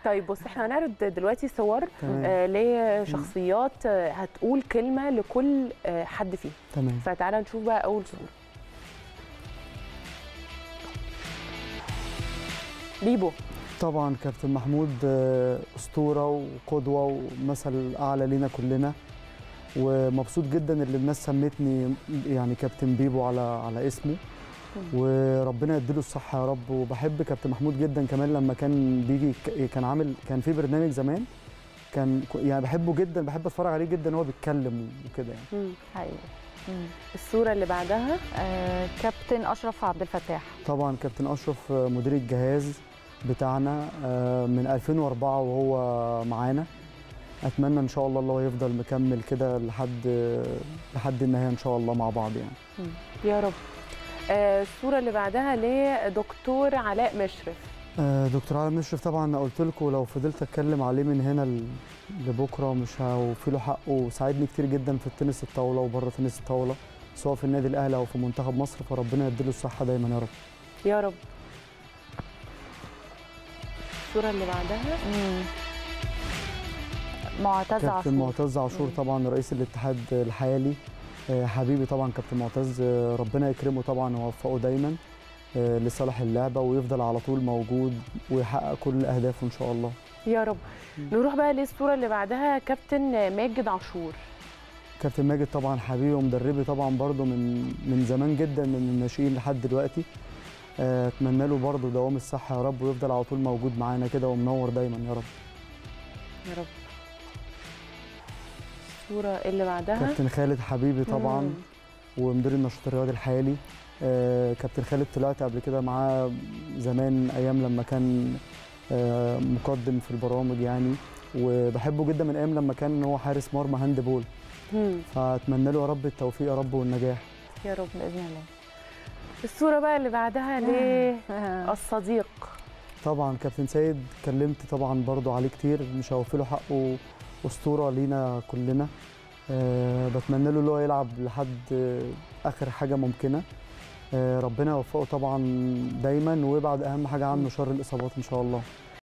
طيب بص احنا هنعرض دلوقتي صور تمام. آه لشخصيات آه هتقول كلمه لكل آه حد فيهم تمام فتعالى نشوف بقى اول صوره بيبو طبعا كابتن محمود آه، اسطوره وقدوه ومثل اعلى لينا كلنا ومبسوط جدا اللي الناس سمتني يعني كابتن بيبو على على اسمه وربنا يديله الصحه يا رب وبحب كابتن محمود جدا كمان لما كان بيجي ك- كان عامل كان في برنامج زمان كان ك- يعني بحبه جدا بحب اتفرج عليه جدا وهو بيتكلم وكده يعني مم. حقيقي مم. الصوره اللي بعدها آه كابتن اشرف عبد الفتاح طبعا كابتن اشرف آه، مدير الجهاز بتاعنا آه، من 2004 وهو معانا اتمنى ان شاء الله الله يفضل مكمل كده لحد لحد النهايه ان شاء الله مع بعض يعني يا رب آه الصوره اللي بعدها لدكتور علاء مشرف آه، دكتور علي مشرف طبعا انا قلت لكم لو فضلت اتكلم عليه من هنا ل- لبكره مش هوفي له حقه ساعدني كتير جدا في التنس الطاوله وبره تنس الطاوله سواء في النادي الاهلي او في منتخب مصر فربنا يديله الصحه دايما يا رب يا رب الصوره اللي بعدها مم. معتز كابتن عاشور معتز عاشور مم. طبعا رئيس الاتحاد الحالي آه، حبيبي طبعا كابتن معتز آه، ربنا يكرمه طبعا ويوفقه دايما آه، لصالح اللعبه ويفضل على طول موجود ويحقق كل اهدافه ان شاء الله يا رب مم. نروح بقى للصوره اللي بعدها كابتن ماجد عاشور كابتن ماجد طبعا حبيبي ومدربي طبعا برضو من من زمان جدا من الناشئين لحد دلوقتي آه، اتمنى له برضو دوام الصحه يا رب ويفضل على طول موجود معانا كده ومنور دايما يا رب يا رب الصوره اللي بعدها كابتن خالد حبيبي طبعا مم. ومدير النشاط الرياضي الحالي آه، كابتن خالد طلعت قبل كده معاه زمان ايام لما كان آه، مقدم في البرامج يعني وبحبه جدا من ايام لما كان هو حارس مرمى هاند بول مم. فاتمنى له يا رب التوفيق يا رب والنجاح يا رب باذن الله الصوره بقى اللي بعدها آه. للصديق طبعا كابتن سيد كلمت طبعا برضو عليه كتير مش هوفي له حقه اسطوره لينا كلنا أه بتمنى له اللي هو يلعب لحد آه، اخر حاجه ممكنه أه ربنا يوفقه طبعا دايما ويبعد اهم حاجه عنه شر الاصابات ان شاء الله